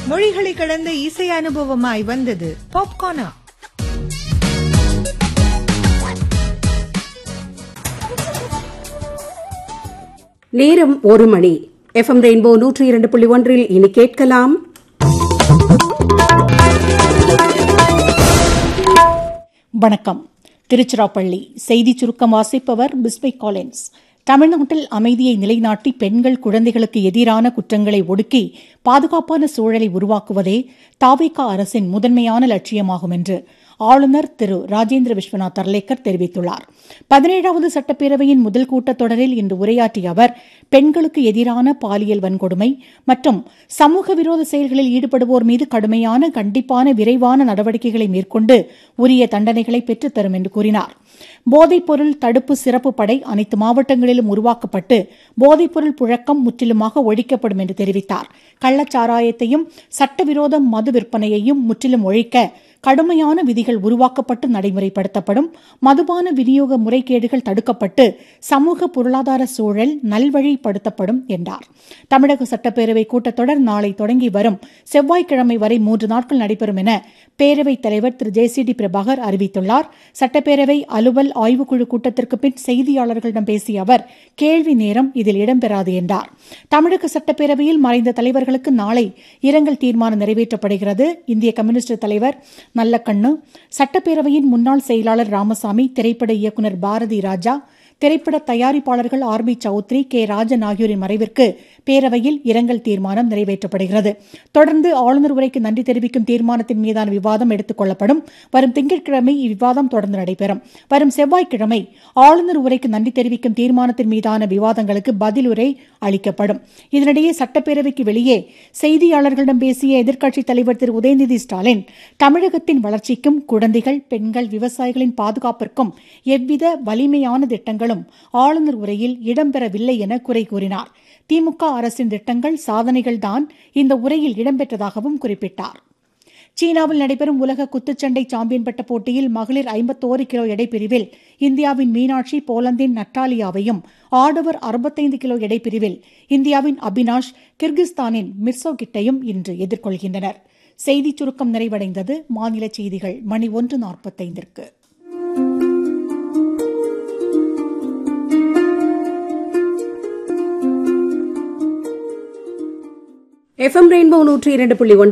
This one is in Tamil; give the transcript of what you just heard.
மொழிகளை கடந்த இசை அனுபவமாய் வந்தது பாப்கார்னா நேரம் ஒரு மணி எஃப்எம் ரெயின்போ நூற்றி இரண்டு புள்ளி ஒன்றில் இனி கேட்கலாம் வணக்கம் திருச்சிராப்பள்ளி செய்தி சுருக்கம் வாசிப்பவர் பிஸ்பை காலின்ஸ் தமிழ்நாட்டில் அமைதியை நிலைநாட்டி பெண்கள் குழந்தைகளுக்கு எதிரான குற்றங்களை ஒடுக்கி பாதுகாப்பான சூழலை உருவாக்குவதே தாவேகா அரசின் முதன்மையான லட்சியமாகும் என்று ஆளுநர் திரு ராஜேந்திர விஸ்வநாத் அர்லேக்கர் தெரிவித்துள்ளார் பதினேழாவது சட்டப்பேரவையின் முதல் கூட்டத்தொடரில் இன்று உரையாற்றிய அவர் பெண்களுக்கு எதிரான பாலியல் வன்கொடுமை மற்றும் சமூக விரோத செயல்களில் ஈடுபடுவோர் மீது கடுமையான கண்டிப்பான விரைவான நடவடிக்கைகளை மேற்கொண்டு உரிய தண்டனைகளை பெற்றுத்தரும் என்று கூறினார் போதைப்பொருள் தடுப்பு சிறப்பு படை அனைத்து மாவட்டங்களிலும் உருவாக்கப்பட்டு போதைப்பொருள் புழக்கம் முற்றிலுமாக ஒழிக்கப்படும் என்று தெரிவித்தார் கள்ளச்சாராயத்தையும் சட்டவிரோத மது விற்பனையையும் முற்றிலும் ஒழிக்க கடுமையான விதிகள் உருவாக்கப்பட்டு நடைமுறைப்படுத்தப்படும் மதுபான விநியோக முறைகேடுகள் தடுக்கப்பட்டு சமூக பொருளாதார சூழல் நல்வழிப்படுத்தப்படும் என்றார் தமிழக சட்டப்பேரவை கூட்டத்தொடர் நாளை தொடங்கி வரும் செவ்வாய்க்கிழமை வரை மூன்று நாட்கள் நடைபெறும் என பேரவைத் தலைவர் Thiru J C D Prabhakar அறிவித்துள்ளார் சட்டப்பேரவை அலுவல் ஆய்வுக்குழு கூட்டத்திற்கு பின் செய்தியாளர்களிடம் பேசிய அவர் கேள்வி நேரம் இதில் இடம்பெறாது என்றார் தமிழக சட்டப்பேரவையில் மறைந்த தலைவர்களுக்கு நாளை இரங்கல் தீர்மானம் நிறைவேற்றப்படுகிறது இந்திய கம்யூனிஸ்ட் தலைவர் நல்லக்கண்ணு சட்டப்பேரவையின் முன்னாள் செயலாளர் ராமசாமி திரைப்பட இயக்குநர் பாரதி ராஜா திரைப்பட தயாரிப்பாளர்கள் R B Choudhary K Rajan ஆகியோரின் மறைவிற்கு பேரவையில் இரங்கல் தீர்மானம் நிறைவேற்றப்படுகிறது தொடர்ந்து ஆளுநர் உரைக்கு நன்றி தெரிவிக்கும் தீர்மானத்தின் மீதான விவாதம் எடுத்துக் கொள்ளப்படும் வரும் திங்கட்கிழமை இவ்விவாதம் தொடர்ந்து நடைபெறும் வரும் செவ்வாய்க்கிழமை ஆளுநர் உரைக்கு நன்றி தெரிவிக்கும் தீர்மானத்தின் மீதான விவாதங்களுக்கு பதில் உரை அளிக்கப்படும் இதனிடையே சட்டப்பேரவைக்கு வெளியே செய்தியாளர்களிடம் பேசிய எதிர்க்கட்சித் தலைவர் திரு உதயநிதி ஸ்டாலின் தமிழகத்தின் வளர்ச்சிக்கும் குழந்தைகள் பெண்கள் விவசாயிகளின் பாதுகாப்பிற்கும் எவ்வித வலிமையான திட்டங்களும் ஆளுநர் உரையில் இடம்பெறவில்லை என குறை கூறினார் திமுக அரசின் திட்டங்கள் சாதனைகள்தான் இந்த உரையில் இடம்பெற்றதாகவும் குறிப்பிட்டார் சீனாவில் நடைபெறும் உலக குத்துச்சண்டை சாம்பியன் பட்ட போட்டியில் மகளிர் ஐம்பத்தோரு கிலோ எடை பிரிவில் இந்தியாவின் மீனாட்சி போலந்தின் நட்டாலியாவையும் ஆடவர் அறுபத்தைந்து கிலோ எடை பிரிவில் இந்தியாவின் அபினாஷ் கிர்கிஸ்தானின் மிர்சோகிட்டையும் இன்று எதிர்கொள்கின்றனர் செய்திச் சுருக்கம் நிறைவடைந்தது மாநில செய்திகள் மணி ஒன்று நாற்பத்தைந்திற்கு எஃப்எம் ரெயின்போ நூற்றி இரண்டு புள்ளி ஒன்று